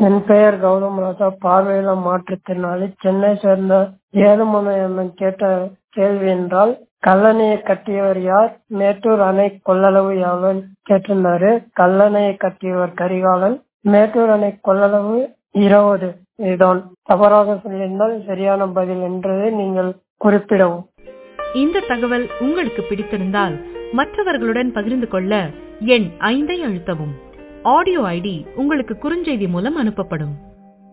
என் பெயர் கௌதம் ராஜா பார்வையில மாற்றுத்திறனாளி சென்னை சேர்ந்த ஏழுமலை அண்ணன் கேட்ட கேள்வி என்றால் கல்லணையை கட்டியவர் யார் மேட்டூர் அணை கொள்ளளவு எவ்வளவு கேட்டிருந்தாரு கல்லணையை கட்டியவர் கரிகாலன் மேட்டூர் அணை கொள்ளளவு இருபது இதுதான் தவறாக சொல்லியிருந்தால் சரியான பதில் என்றதை நீங்கள் குறிப்பிடவும் இந்த தகவல் உங்களுக்கு பிடித்திருந்தால் மற்றவர்களுடன் பகிர்ந்து கொள்ள எண் ஐந்தை அழுத்தவும் ஆடியோ ஐடி உங்களுக்கு குறுஞ்செய்தி மூலம் அனுப்பப்படும்